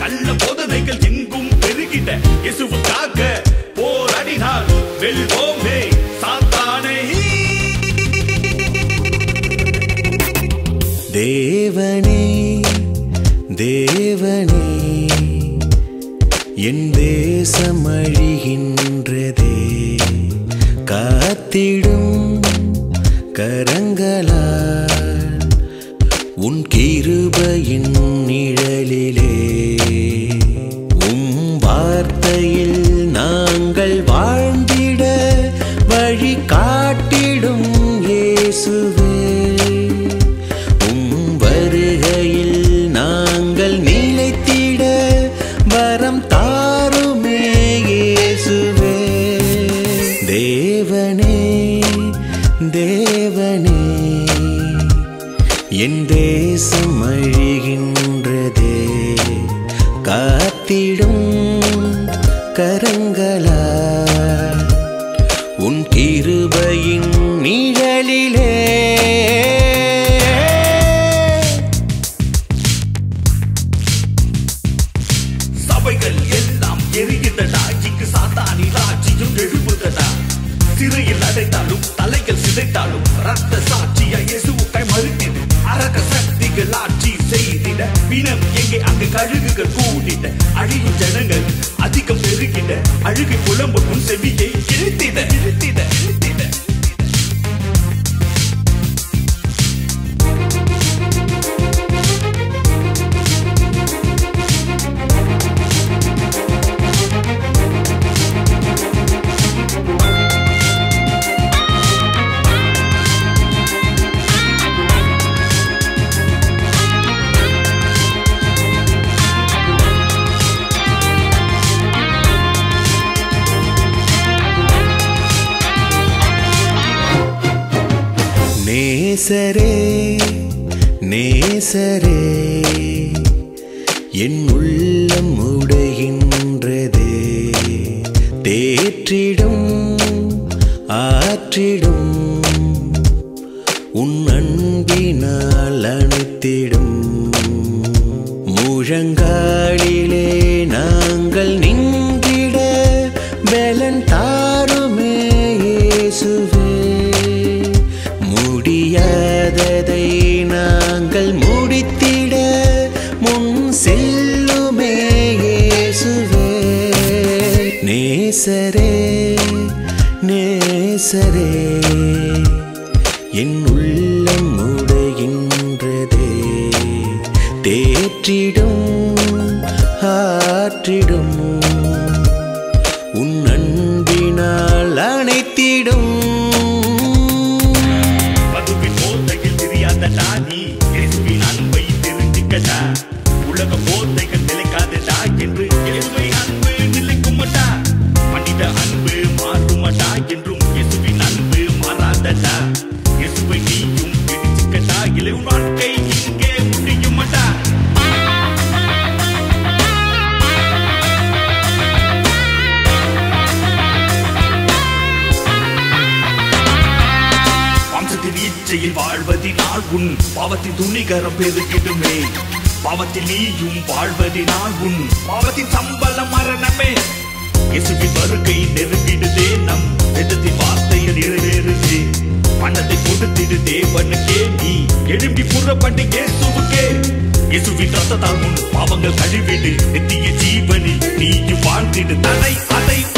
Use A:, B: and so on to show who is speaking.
A: நல்ல போதனைகள் எங்கும் பெருகிட இயேசுவுக்காக போராடினால் வெல்வோமே சாத்தானை
B: தேவனே தேவனே என் தேசம் அழிகின்றதே காத்திடும் கரங்களால் உன் கிருபையின் நிழலிலே உம் வார்த்தையில் நாங்கள் வாழ்ந்திட வழி காட்டிடும் இயேசுவே உம் வருகையில் நாங்கள் நிலைத்திட வரம் தாருமே இயேசுவே தேவனே தேவனே என் தேசம் அழிகின்றதே காத்திடும் கரங்களால் உன் கிருபையின் நிழலிலே
A: சபைகள் எல்லாம் எரிகின்றதா இங்கு சாத்தானி ராஜ்யம் எழுப்புதடா சிறையில் அடைத்தாலும் தலைகள் சிதைத்தாலும் ரத்த சாட்சியா இயேசுவுக்காய் மறுத்திடு அரக சக்திகள் ஆட்சி செய்திட பிணம் எங்கே அங்கு கழுகுகள் கூடிட அழியும் ஜனங்கள் அதிகம் பெருகிட அழுகை புலம்பும் உன் செவியை இழுத்திட இழுத்திட இழுத்திட
B: நேசரே நேசரே என் உள்ளம் உடைகின்றதே தேற்றிடும் ஆற்றிடும் உன் அன்பினால் அணைத்திடும் முழங்காலிலே நாங்கள் நின்றிட பலன் தாருமே இயேசுவே முடியாததை நாங்கள் முடித்திட முன் செல்லுமே இயேசுவே நேசரே நேசரே என் உள்ளம் உடைகின்றதே தேற்றிடும் ஆற்றிடும் உன் அன்பினால் அணைத்திடும்
A: மதுவின் போதையில் தெரியாதடா நீ இயேசுவின் அன்பை தெரிஞ்சுக்கடா உலக போதைகள் நிலைக்காதடா என்று இயேசுவின் அன்பு நிலைக்குமடா மனித அன்பு மாறுமடா என்றும் இயேசுவின் அன்பு மாறாதடா இயேசுவை நீயும் பிடிச்சுக்கடா இலை வாழ்க்கை இங்கே முடியுமடா வம்சத்தின் இச்சையில் வாழ்வதினால் உன் பாவத்தின் துணிகரம் பெருகிடுமே பாவத்தில் நீயும் வாழ்வதினால் உன் பாவத்தின் சம்பளம் மரணமே இயேசுவின் வருகை நெருங்கிடுதே நம் வேதத்தின் வார்த்தைகள் நிறைவேறுதே பணத்தை கொடுத்திடு தேவனுக்கே நீ எழும்பி புறப்பட்டு இயேசுவுக்கே இயேசுவின் ரத்தத்தால் உன் பாவங்கள் கழுவிடு நித்திய ஜீவனில் நீயும் வாழ்ந்திடு தலை அதை